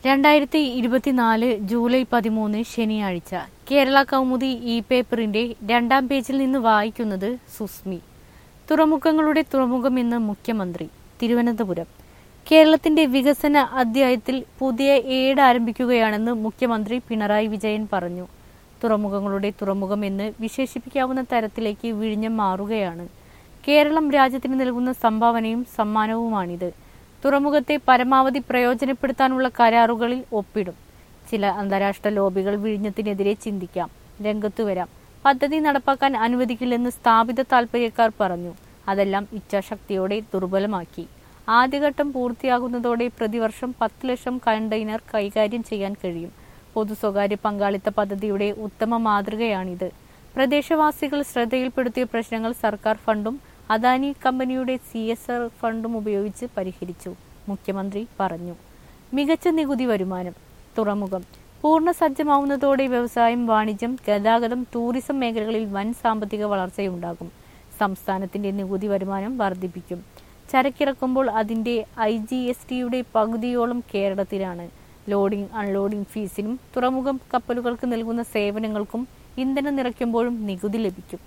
രണ്ടായിരത്തി ഇരുപത്തിനാല് ജൂലൈ പതിമൂന്ന് ശനിയാഴ്ച കേരള കൗമുദി ഇ പേപ്പറിന്റെ രണ്ടാം പേജിൽ നിന്ന് വായിക്കുന്നത് സുസ്മി തുറമുഖങ്ങളുടെ തുറമുഖം എന്ന് മുഖ്യമന്ത്രി തിരുവനന്തപുരം കേരളത്തിന്റെ വികസന അധ്യായത്തിൽ പുതിയ ഏട് ആരംഭിക്കുകയാണെന്ന് മുഖ്യമന്ത്രി പിണറായി വിജയൻ പറഞ്ഞു തുറമുഖങ്ങളുടെ തുറമുഖം എന്ന് വിശേഷിപ്പിക്കാവുന്ന തരത്തിലേക്ക് വിഴിഞ്ഞം മാറുകയാണ് കേരളം രാജ്യത്തിന് നൽകുന്ന സംഭാവനയും സമ്മാനവുമാണിത് തുറമുഖത്തെ പരമാവധി പ്രയോജനപ്പെടുത്താനുള്ള കരാറുകളിൽ ഒപ്പിടും ചില അന്താരാഷ്ട്ര ലോബികൾ വിഴിഞ്ഞത്തിനെതിരെ ചിന്തിക്കാം രംഗത്തു വരാം പദ്ധതി നടപ്പാക്കാൻ അനുവദിക്കില്ലെന്ന് സ്ഥാപിത താൽപര്യക്കാർ പറഞ്ഞു അതെല്ലാം ഇച്ഛാശക്തിയോടെ ദുർബലമാക്കി ആദ്യഘട്ടം പൂർത്തിയാകുന്നതോടെ പ്രതിവർഷം പത്ത് ലക്ഷം കണ്ടെയ്നർ കൈകാര്യം ചെയ്യാൻ കഴിയും പൊതു സ്വകാര്യ പങ്കാളിത്ത പദ്ധതിയുടെ ഉത്തമ മാതൃകയാണിത് പ്രദേശവാസികൾ ശ്രദ്ധയിൽപ്പെടുത്തിയ പ്രശ്നങ്ങൾ സർക്കാർ ഫണ്ടും അദാനി കമ്പനിയുടെ സി എസ് ആർ ഫണ്ടും ഉപയോഗിച്ച് പരിഹരിച്ചു മുഖ്യമന്ത്രി പറഞ്ഞു മികച്ച നികുതി വരുമാനം തുറമുഖം പൂർണ്ണ സജ്ജമാവുന്നതോടെ വ്യവസായം വാണിജ്യം ഗതാഗതം ടൂറിസം മേഖലകളിൽ വൻ സാമ്പത്തിക വളർച്ചയുണ്ടാകും സംസ്ഥാനത്തിന്റെ നികുതി വരുമാനം വർദ്ധിപ്പിക്കും ചരക്കിറക്കുമ്പോൾ അതിന്റെ ഐ ജി എസ് ടിയുടെ പകുതിയോളം കേരളത്തിലാണ് ലോഡിംഗ് അൺലോഡിംഗ് ഫീസിനും തുറമുഖം കപ്പലുകൾക്ക് നൽകുന്ന സേവനങ്ങൾക്കും ഇന്ധനം നിറയ്ക്കുമ്പോഴും നികുതി ലഭിക്കും